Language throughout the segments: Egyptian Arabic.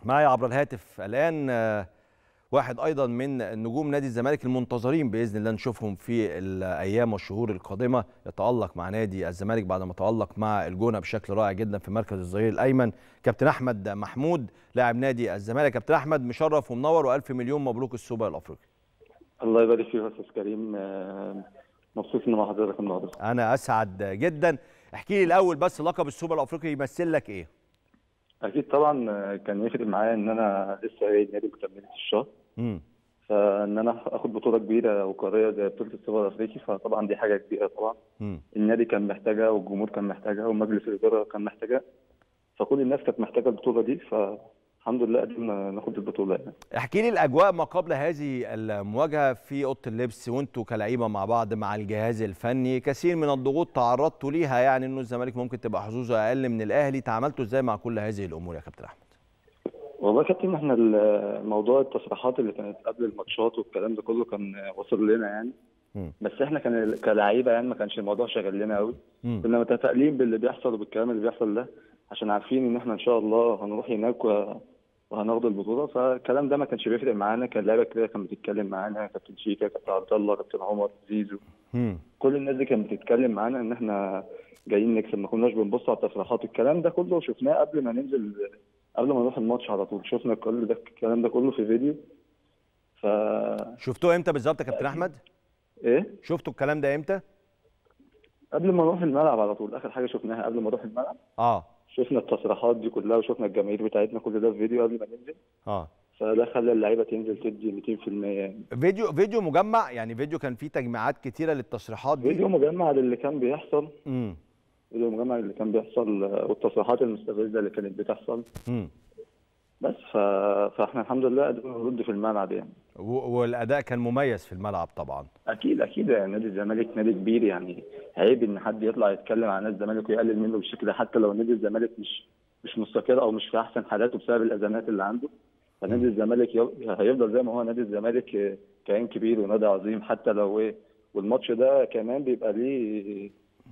معايا عبر الهاتف الان واحد ايضا من نجوم نادي الزمالك المنتظرين باذن الله نشوفهم في الايام والشهور القادمه يتالق مع نادي الزمالك بعد ما تالق مع الجونه بشكل رائع جدا في مركز الظهير الايمن كابتن احمد محمود لاعب نادي الزمالك كابتن احمد مشرف ومنور والف مليون مبروك السوبر الافريقي الله يبارك فيك يا استاذ كريم مبسوط ان مع حضرتك النهارده انا اسعد جدا احكي لي الاول بس لقب السوبر الافريقي يمثل لك ايه اكيد طبعا كان يفرق معايا ان انا لسه جاي نادي مكمل الشهر امم فان انا اخد بطوله كبيره وقاريه زي بطوله السوبر الافريقي فطبعا دي حاجه كبيره طبعا امم النادي كان محتاجها والجمهور كان محتاجها ومجلس الاداره كان محتاجها فكل الناس كانت محتاجه البطوله دي فالحمد لله قدرنا ناخد البطوله يعني. احكي لي الاجواء ما قبل هذه المواجهه في اوضه اللبس وانتوا كلعيبه مع بعض مع الجهاز الفني كثير من الضغوط تعرضتوا ليها يعني انه الزمالك ممكن تبقى حظوظه اقل من الاهلي تعاملتوا ازاي مع كل هذه الامور يا كابتن احمد والله يا كابتن احنا موضوع التصريحات اللي كانت قبل الماتشات والكلام ده كله كان وصل لنا يعني مم. بس احنا كان كلاعيبه يعني ما كانش الموضوع شاغل لنا قوي مم. كنا متفائلين باللي بيحصل وبالكلام اللي بيحصل ده عشان عارفين ان احنا ان شاء الله هنروح هناك و... وهناخد البطوله فالكلام ده ما كانش بيفرق معانا كان لعيبه كتير كانت بتتكلم معانا كابتن شيكا كابتن عبد الله كابتن عمر زيزو مم. كل الناس دي كانت بتتكلم معانا ان احنا جايين نكسب ما كناش بنبص على التصريحات الكلام ده كله شفناه قبل ما ننزل قبل ما نروح الماتش على طول شفنا كل ده الكلام ده كله في فيديو ف شفتوه امتى بالظبط يا كابتن احمد ايه شفتوا الكلام ده امتى قبل ما نروح الملعب على طول اخر حاجه شفناها قبل ما نروح الملعب اه شفنا التصريحات دي كلها وشفنا الجماهير بتاعتنا كل ده في فيديو قبل ما ننزل اه فده خلى اللعيبه تنزل تدي 200% يعني فيديو فيديو مجمع يعني فيديو كان فيه تجميعات كتيره للتصريحات دي فيديو مجمع للي كان بيحصل امم فيديو مجمع للي كان بيحصل آه، والتصريحات المستفزه اللي كانت بتحصل امم بس ف... فاحنا الحمد لله قدرنا نرد في الملعب يعني والاداء كان مميز في الملعب طبعا اكيد اكيد يعني نادي الزمالك نادي كبير يعني عيب ان حد يطلع يتكلم عن نادي الزمالك ويقلل منه بالشكل ده حتى لو نادي الزمالك مش مش مستقر او مش في احسن حالاته بسبب الازمات اللي عنده فنادي الزمالك يف- هيفضل زي ما هو نادي الزمالك آه، كيان كبير ونادي عظيم حتى لو ايه والماتش ده كمان بيبقى ليه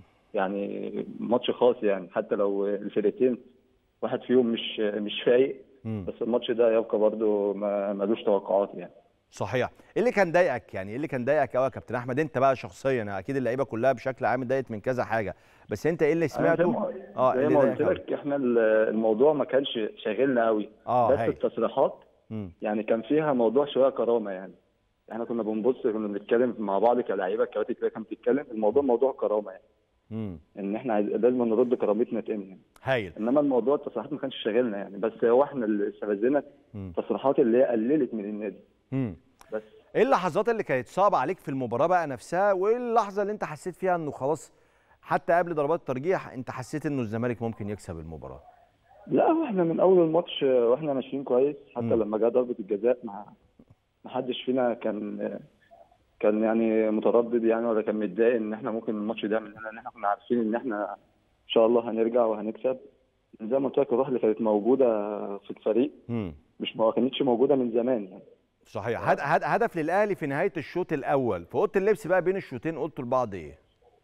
يعني ماتش خاص يعني حتى لو الفرقتين واحد فيهم مش مش فايق امم بس الماتش ده يبقى برضه ما ملوش توقعات يعني صحيح ايه اللي كان ضايقك يعني ايه اللي كان ضايقك قوي يا كابتن احمد انت بقى شخصيا اكيد اللعيبه كلها بشكل عام اتضايقت من كذا حاجه بس انت ايه اللي أنا زي سمعته ما- اه زي اللي ما قلت ضايقك أوي؟ لك احنا ال- الموضوع ما كانش شاغلنا قوي اه بس هاي التصريحات امم يعني كان فيها موضوع شويه كرامه يعني احنا كنا بنبص كنا بنتكلم مع بعض كلاعيبه الكباتن كده كانت بتتكلم الموضوع موضوع كرامه يعني امم ان احنا عايز- لازم نرد كرامتنا تاني يعني. هايل انما الموضوع التصريحات ما كانش شاغلنا يعني بس هو احنا اللي استفزنا مم. التصريحات اللي هي قللت من النادي امم بس ايه اللحظات اللي كانت صعبه عليك في المباراه بقى نفسها وايه اللحظه اللي انت حسيت فيها انه خلاص حتى قبل ضربات الترجيح انت حسيت انه الزمالك ممكن يكسب المباراه لا واحنا من اول الماتش واحنا ماشيين كويس حتى مم. لما جه ضربه الجزاء ما ما حدش فينا كان كان يعني متردد يعني ولا كان متضايق ان احنا ممكن الماتش ده مننا ان احنا كنا عارفين ان احنا ان شاء الله هنرجع وهنكسب زي ما قلت لك الروح اللي كانت موجوده في الفريق امم مش ما كانتش موجوده من زمان يعني صحيح هد هد هدف للاهلي في نهايه الشوط الاول في اوضه اللبس بقى بين الشوطين قلتوا لبعض ايه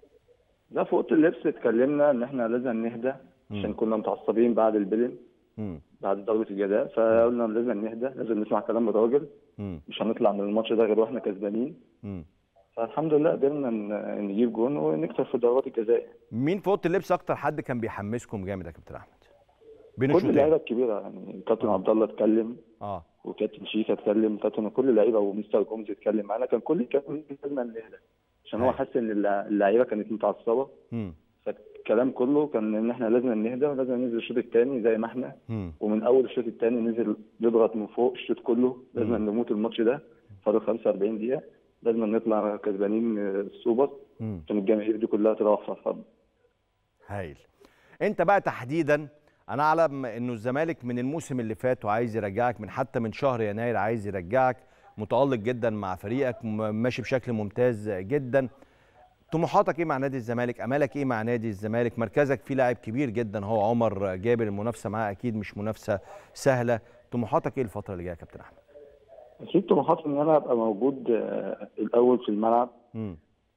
لا في اوضه اللبس اتكلمنا ان احنا لازم نهدى عشان مم. كنا متعصبين بعد البلن امم بعد ضربه الجزاء فقلنا لازم نهدى لازم نسمع كلام الراجل امم مش هنطلع من الماتش ده غير واحنا كسبانين امم فالحمد لله قدرنا ن- نجيب جون ونكسب في ضربات الجزاء مين في اوضه اللبس اكتر حد كان بيحمسكم جامد يا كابتن احمد بين كل الشوطين اللعيبه الكبيره يعني كابتن عبد الله اتكلم اه وكابتن شيكا اتكلم كابتن كل اللعيبه ومستر جومز اتكلم معانا كان كل الكلام لازم نهدى عشان هو أيوة. حس ان اللع- اللعيبه كانت متعصبه امم فالكلام كله كان ان احنا لازم نهدى ولازم ننزل الشوط الثاني زي ما احنا امم ومن اول الشوط الثاني ننزل نضغط من فوق الشوط كله لازم مم. نموت الماتش ده فاضل 45 دقيقه لازم نطلع كسبانين السوبر امم عشان الجماهير دي كلها تروح فرحانه هايل انت بقى تحديدا انا اعلم انه الزمالك من الموسم اللي فات وعايز يرجعك من حتى من شهر يناير عايز يرجعك متالق جدا مع فريقك م- ماشي بشكل ممتاز جدا طموحاتك ايه مع نادي الزمالك امالك ايه مع نادي الزمالك مركزك فيه لاعب كبير جدا هو عمر جابر المنافسه معاه اكيد مش منافسه سهله طموحاتك ايه الفتره اللي جايه يا كابتن احمد اكيد طموحاتي ان انا ابقى موجود آه، الاول في الملعب امم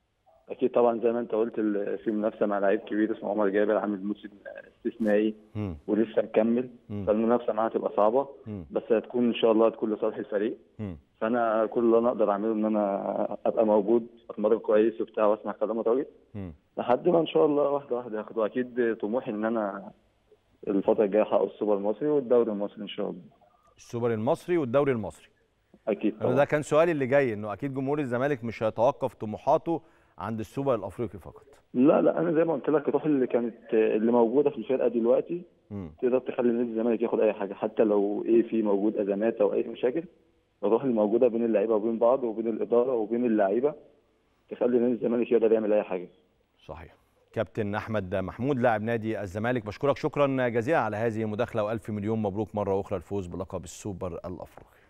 اكيد طبعا زي ما انت قلت ال- في منافسه مع لعيب كبير اسمه عمر جابر عامل موسم استثنائي مم. ولسه مكمل مم. فالمنافسه معاه هتبقى صعبه مم. بس هتكون ان شاء الله هتكون لصالح الفريق مم. فانا كل اللي انا اقدر اعمله ان انا ابقى موجود اتمرن كويس وبتاع واسمع كلام الراجل مم. لحد ما ان شاء الله واحده واحده هاخد واكيد طموحي ان انا الفتره الجايه احقق السوبر المصري والدوري المصري ان شاء الله السوبر المصري والدوري المصري اكيد أنا طبعا ده كان سؤالي اللي جاي انه اكيد جمهور الزمالك مش هيتوقف طموحاته عند السوبر الافريقي فقط لا لا انا زي ما قلت لك الروح اللي كانت اللي موجوده في الفرقه دلوقتي مم. تقدر تخلي نادي الزمالك ياخد اي حاجه حتى لو ايه في موجود ازمات او اي مشاكل الروح اللي موجوده بين اللعيبه وبين بعض وبين الاداره وبين اللعيبه تخلي نادي الزمالك يقدر يعمل اي حاجه صحيح كابتن احمد محمود لاعب نادي الزمالك بشكرك شكرا جزيلا على هذه المداخله والف مليون مبروك مره اخرى الفوز بلقب السوبر الافريقي